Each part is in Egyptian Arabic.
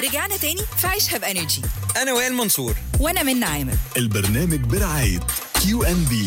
رجعنا تاني في عيشها بانرجي انا وائل منصور وانا من عامر البرنامج برعاية كيو ان بي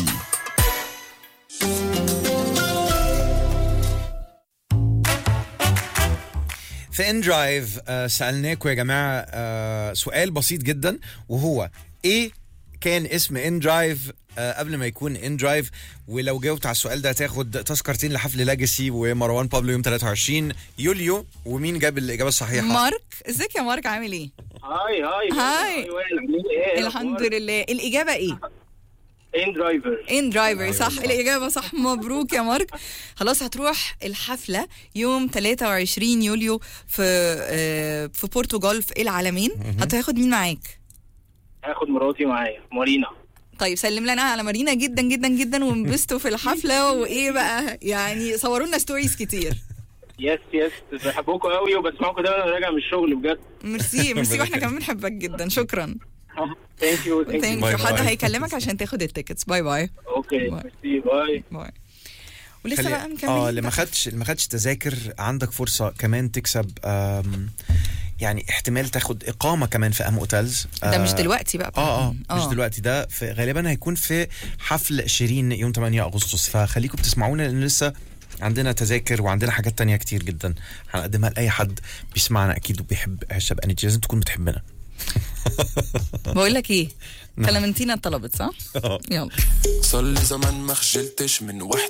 في ان درايف آه سالناكم يا جماعه آه سؤال بسيط جدا وهو ايه كان اسم ان درايف آه قبل ما يكون ان درايف ولو جاوبت على السؤال ده هتاخد تذكرتين لحفل لاجاسي ومروان بابلو يوم 23 يوليو ومين جاب الاجابه الصحيحه مارك ازيك يا مارك عامل ايه هاي هاي هاي. وائل عاملين ايه الحمد لله الاجابه ايه ان درايفر ان درايفر صح الاجابه صح مبروك يا مارك خلاص هتروح الحفله يوم 23 يوليو في آه، في بورتو جولف العالمين هتاخد مين معاك هاخد مراتي معايا مارينا طيب سلم لنا على مارينا جدا جدا جدا وانبسطوا في الحفله وايه بقى يعني صوروا لنا ستوريز كتير يس يس بحبكم قوي وبسمعكم دايما وانا راجع من الشغل بجد ميرسي ميرسي واحنا كمان بنحبك جدا شكرا ثانك يو ثانك ثانك يو يو باي حد باي. هيكلمك عشان تاخد التيكتس باي باي اوكي باي. ميرسي باي باي ولسه خلي- بقى مكملين اه اللي ما بقى. خدش اللي ما خدش تذاكر عندك فرصه كمان تكسب آم، يعني احتمال تاخد اقامه كمان في ام اوتيلز ده مش آه، دلوقتي بقى اه اه مش دلوقتي ده في غالبا هيكون في حفل شيرين يوم 8 اغسطس فخليكم بتسمعونا لان لسه عندنا تذاكر وعندنا حاجات تانية كتير جدا هنقدمها لاي حد بيسمعنا اكيد وبيحب عشب انرجي لازم تكون بتحبنا بقول لك ايه نعم. كلمنتينا طلبت صح؟ يلا صار لي زمان ما خجلتش من وحدة